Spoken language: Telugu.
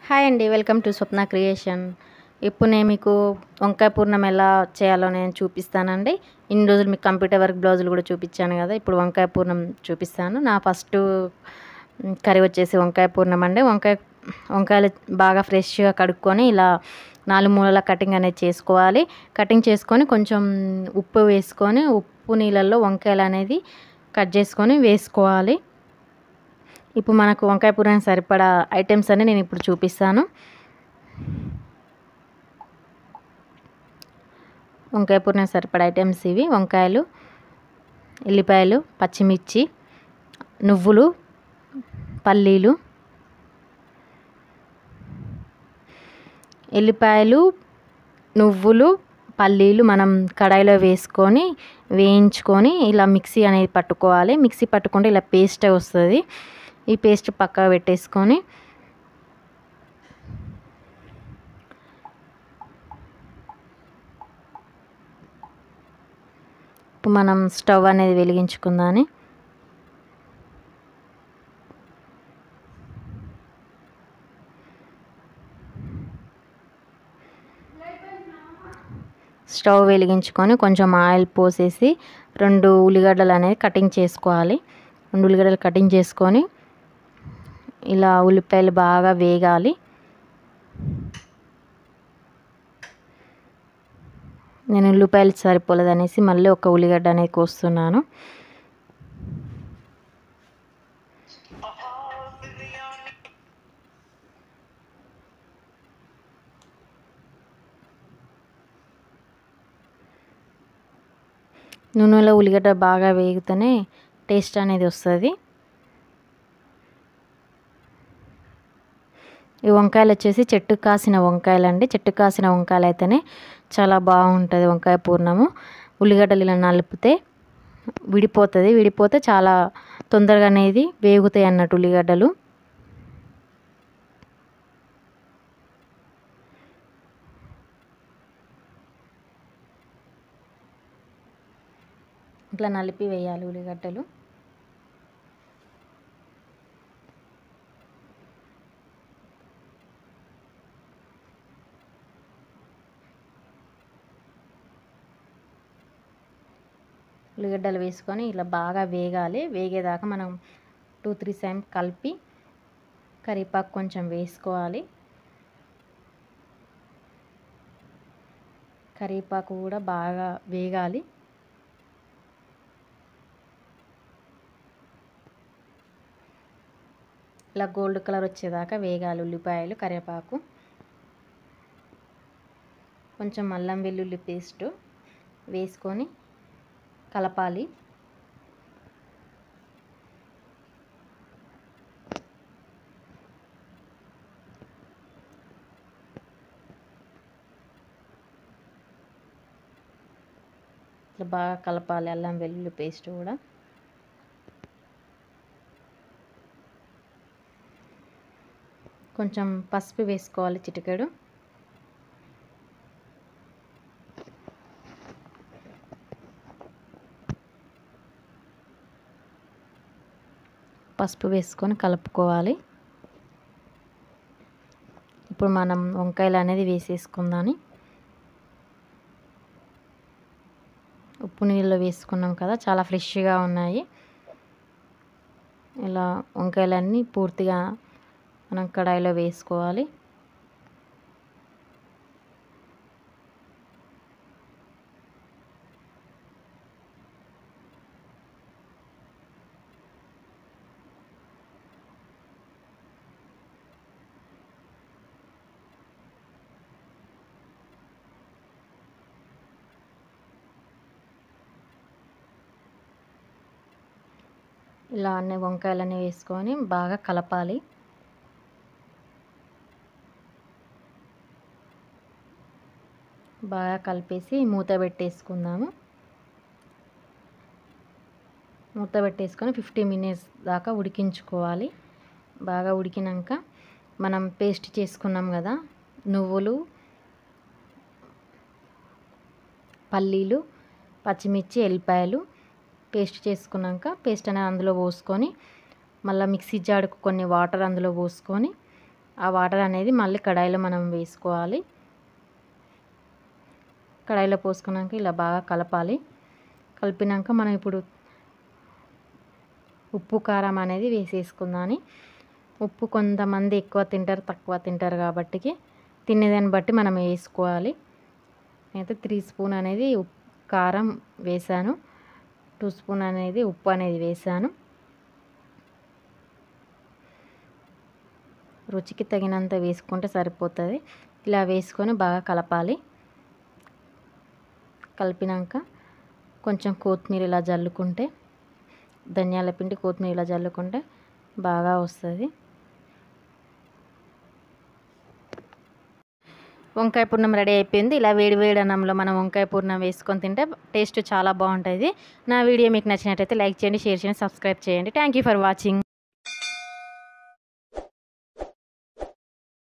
హాయ్ అండి వెల్కమ్ టు స్వప్న క్రియేషన్ ఇప్పుడు నేను మీకు వంకాయ పూర్ణం ఎలా చేయాలో నేను చూపిస్తానండి ఇన్ని రోజులు మీకు కంప్యూటర్ వర్క్ బ్లౌజులు కూడా చూపించాను కదా ఇప్పుడు వంకాయ పూర్ణం చూపిస్తాను నా ఫస్ట్ కర్రీ వచ్చేసి వంకాయ పూర్ణం అండి వంకాయ వంకాయలు బాగా ఫ్రెష్గా కడుక్కొని ఇలా నాలుగు మూలల కటింగ్ అనేది చేసుకోవాలి కటింగ్ చేసుకొని కొంచెం ఉప్పు వేసుకొని ఉప్పు నీళ్ళల్లో వంకాయలు అనేది కట్ చేసుకొని వేసుకోవాలి ఇప్పుడు మనకు వంకాయ పూరానికి సరిపడా ఐటమ్స్ అన్ని నేను ఇప్పుడు చూపిస్తాను వంకాయ పూర్ణానికి సరిపడా ఐటమ్స్ ఇవి వంకాయలు ఎల్లిపాయలు పచ్చిమిర్చి నువ్వులు పల్లీలు ఎల్లిపాయలు నువ్వులు పల్లీలు మనం కడాయిలో వేసుకొని వేయించుకొని ఇలా మిక్సీ అనేది పట్టుకోవాలి మిక్సీ పట్టుకుంటే ఇలా పేస్ట్ వస్తుంది ఈ పేస్ట్ పక్కన పెట్టేసుకొని ఇప్పుడు మనం స్టవ్ అనేది వెలిగించుకుందాని స్టవ్ వెలిగించుకొని కొంచెం ఆయిల్ పోసేసి రెండు ఉల్లిగడ్డలు అనేది కటింగ్ చేసుకోవాలి రెండు ఉల్లిగడ్డలు కటింగ్ చేసుకొని ఇలా ఉల్లిపాయలు బాగా వేగాలి నేను ఉల్లిపాయలు సరిపోలేదు అనేసి మళ్ళీ ఒక ఉల్లిగడ్డ అనేది కోస్తున్నాను నూనెలో ఉల్లిగడ్డ బాగా వేగితేనే టేస్ట్ అనేది వస్తుంది ఈ వంకాయలు వచ్చేసి చెట్టు కాసిన వంకాయలు అండి చెట్టు కాసిన వంకాయలు అయితేనే చాలా బాగుంటుంది వంకాయ పూర్ణము ఉల్లిగడ్డలు ఇలా నలిపితే విడిపోతుంది విడిపోతే చాలా తొందరగా అనేది వేగుతాయి అన్నట్టు ఉల్లిగడ్డలు ఇట్లా నలిపి వేయాలి ఉల్లిగడ్డలు ఉల్లిగడ్డలు వేసుకొని ఇలా బాగా వేగాలి వేగేదాకా మనం టూ త్రీ టైం కలిపి కరివేపాకు కొంచెం వేసుకోవాలి కరివేపాకు కూడా బాగా వేగాలి ఇలా గోల్డ్ కలర్ వచ్చేదాకా వేగాలి ఉల్లిపాయలు కరివేపాకు కొంచెం అల్లం వెల్లుల్లి పేస్ట్ వేసుకొని కలపాలి ఇట్లా బాగా కలపాలి అల్లం వెల్లుల్లి పేస్ట్ కూడా కొంచెం పసుపు వేసుకోవాలి చిటికెడు పసుపు వేసుకొని కలుపుకోవాలి ఇప్పుడు మనం వంకాయలు అనేది వేసేసుకుందాని ఉప్పు నీళ్ళు వేసుకున్నాం కదా చాలా ఫ్రెష్గా ఉన్నాయి ఇలా వంకాయలన్నీ పూర్తిగా మనం కడాయిలో వేసుకోవాలి ఇలా అన్ని వంకాయలన్నీ వేసుకొని బాగా కలపాలి బాగా కలిపేసి మూత పెట్టేసుకుందాము మూత పెట్టేసుకొని ఫిఫ్టీ మినిట్స్ దాకా ఉడికించుకోవాలి బాగా ఉడికినాక మనం పేస్ట్ చేసుకున్నాం కదా నువ్వులు పల్లీలు పచ్చిమిర్చి ఎల్లిపాయలు పేస్ట్ చేసుకున్నాక పేస్ట్ అనేది అందులో పోసుకొని మళ్ళీ మిక్సీ జాడుకు కొన్ని వాటర్ అందులో పోసుకొని ఆ వాటర్ అనేది మళ్ళీ కడాయిలో మనం వేసుకోవాలి కడాయిలో పోసుకున్నాక ఇలా బాగా కలపాలి కలిపినాక మనం ఇప్పుడు ఉప్పు కారం అనేది వేసేసుకుందాని ఉప్పు కొంతమంది ఎక్కువ తింటారు తక్కువ తింటారు కాబట్టి తినేదాన్ని బట్టి మనం వేసుకోవాలి అయితే త్రీ స్పూన్ అనేది ఉప్పు కారం వేసాను టూ స్పూన్ అనేది ఉప్పు అనేది వేసాను రుచికి తగినంత వేసుకుంటే సరిపోతుంది ఇలా వేసుకొని బాగా కలపాలి కలిపినాక కొంచెం కొత్తిమీర ఇలా జల్లుకుంటే ధనియాల పిండి కొత్తిమీర ఇలా జల్లుకుంటే బాగా వస్తుంది వంకాయ పూర్ణం రెడీ అయిపోయింది ఇలా వేడి వేడి అన్నంలో మనం వంకాయ పూర్ణం వేసుకొని తింటే టేస్ట్ చాలా బాగుంటుంది నా వీడియో మీకు నచ్చినట్టయితే లైక్ చేయండి షేర్ చేయండి సబ్స్క్రైబ్ చేయండి థ్యాంక్ యూ ఫర్ వాచింగ్